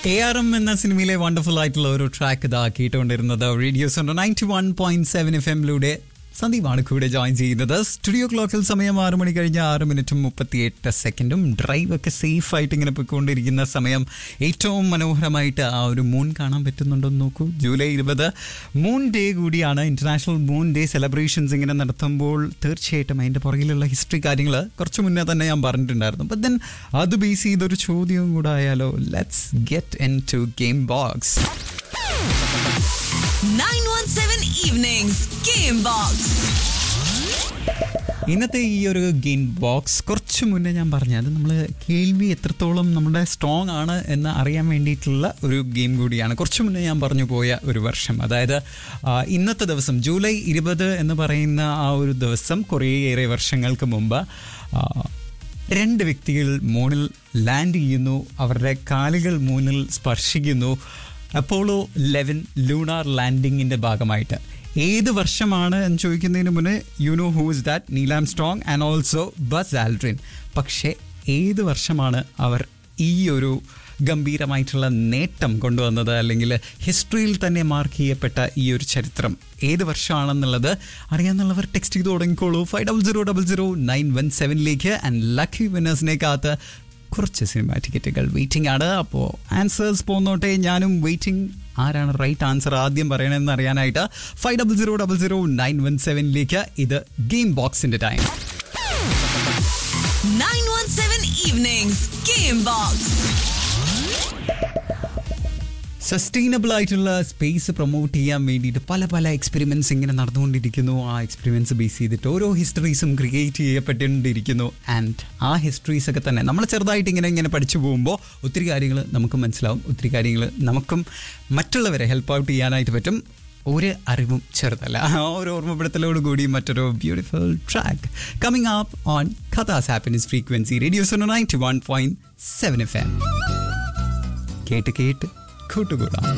A R M എന്ന സിനിമയിലെ wonderful ആയിട്ടുള്ള ഒരു ട്രാക്ക് ഇതാ കേട്ടുകൊണ്ടിരുന്നത് radio's ninety one point seven F എമ്മിലൂടെ സന്ദീപാണ് കൂടെ ജോയിൻ ചെയ്യുന്നത് സ്റ്റുഡിയോ ക്ലോക്കിൽ സമയം ആറ് മണി കഴിഞ്ഞ് ആറ് മിനിറ്റും മുപ്പത്തിയെട്ട് സെക്കൻഡും ഡ്രൈവ് ഒക്കെ സേഫ് ആയിട്ട് ഇങ്ങനെ പോയിക്കൊണ്ടിരിക്കുന്ന സമയം ഏറ്റവും മനോഹരമായിട്ട് ആ ഒരു മൂൺ കാണാൻ പറ്റുന്നുണ്ടെന്ന് നോക്കൂ ജൂലൈ ഇരുപത് മൂൺ ഡേ കൂടിയാണ് ഇന്റർനാഷണൽ മൂൺ ഡേ സെലിബ്രേഷൻസ് ഇങ്ങനെ നടത്തുമ്പോൾ തീർച്ചയായിട്ടും അതിൻ്റെ പുറകിലുള്ള ഹിസ്റ്ററി കാര്യങ്ങൾ കുറച്ച് മുന്നേ തന്നെ ഞാൻ പറഞ്ഞിട്ടുണ്ടായിരുന്നു ബട്ട് ദെൻ അത് ബേസ് ചെയ്തൊരു ചോദ്യവും കൂടെ ആയാലോ let's get into game box 917 Evenings Game Box. ഇന്നത്തെ ഈ ഒരു ഗെയിം ബോക്സ് കുറച്ച് മുന്നേ ഞാൻ പറഞ്ഞു അത് നമ്മൾ കേൾവി എത്രത്തോളം നമ്മുടെ സ്ട്രോങ് ആണ് എന്ന് അറിയാൻ വേണ്ടിയിട്ടുള്ള ഒരു ഗെയിം കൂടിയാണ് കുറച്ച് മുന്നേ ഞാൻ പറഞ്ഞു പോയ ഒരു വർഷം അതായത് ആ, ഇന്നത്തെ ദിവസം ജൂലൈ ഇരുപത് എന്ന് പറയുന്ന ആ ഒരു ദിവസം കുറേയേറെ വർഷങ്ങൾക്ക് മുമ്പ് ആ, രണ്ട് വ്യക്തികൾ മൂണിൽ ലാൻഡ് ചെയ്യുന്നു അവരുടെ കാലുകൾ മൂന്നിൽ സ്പർശിക്കുന്നു അപ്പോളോ ലെവൻ ലൂണാർ ലാൻഡിങ്ങിൻ്റെ ഭാഗമായിട്ട് ഏത് വർഷമാണ് എന്ന് ചോദിക്കുന്നതിന് മുന്നേ you know who is that Neil Armstrong and also Buzz Aldrin പക്ഷേ ഏത് വർഷമാണ് അവർ ഈ ഒരു ഗംഭീരമായിട്ടുള്ള നേട്ടം കൊണ്ടുവന്നത് അല്ലെങ്കിൽ ഹിസ്റ്ററിയിൽ തന്നെ മാർക്ക് ചെയ്യപ്പെട്ട ഈ ഒരു ചരിത്രം ഏത് വർഷമാണെന്നുള്ളത് അറിയാമെന്നുള്ളവർ ടെക്സ്റ്റ് ചെയ്ത് തുടങ്ങിക്കോളൂ five double zero double zero nine one സെവനിലേക്ക് ആൻഡ് ലക്കി വിന്നേഴ്സിനെ കാത്ത് കുറച്ച് സിനിമ ടിക്കറ്റുകൾ വെയിറ്റിംഗ് ആണ് അപ്പോൾ ആൻസേഴ്സ് പോന്നോട്ടെ ഞാനും വെയിറ്റിംഗ് ആരാണ് റൈറ്റ് ആൻസർ ആദ്യം പറയണമെന്ന് അറിയാനായിട്ട് five double zero double zero nine one സെവനിലേക്ക് ഇത് ഗെയിം ബോക്സിന്റെ time 917 Evenings Game Box. Sustainable ആയിട്ടുള്ള സ്പേസ് പ്രൊമോട്ട് ചെയ്യാൻ വേണ്ടിയിട്ട് പല പല എക്സ്പെരിമെൻറ്റ്സ് ഇങ്ങനെ നടന്നുകൊണ്ടിരിക്കുന്നു ആ എക്സ്പെരിമെൻറ്റ്സ് ബേസ് ചെയ്തിട്ട് ഓരോ ഹിസ്റ്ററീസും ക്രിയേറ്റ് ചെയ്യപ്പെട്ടുകൊണ്ടിരിക്കുന്നു ആൻഡ് ആ ഹിസ്റ്ററീസ് ഒക്കെ തന്നെ നമ്മൾ ചെറുതായിട്ട് ഇങ്ങനെ ഇങ്ങനെ പഠിച്ചു പോകുമ്പോൾ ഒത്തിരി കാര്യങ്ങൾ നമുക്ക് മനസ്സിലാവും ഒത്തിരി കാര്യങ്ങൾ നമുക്കും മറ്റുള്ളവരെ ഹെൽപ്പ് ഔട്ട് ചെയ്യാനായിട്ട് പറ്റും ഒരു അറിവും ചെറുതല്ല ആ ഒരു ഓർമ്മപ്പെടുത്തലോട് കൂടി മറ്റൊരു beautiful track coming up on Katha's happiness frequency radio's ninety one point seven F M കേട്ട് കേട്ട് കൂട്ടുകൂടാം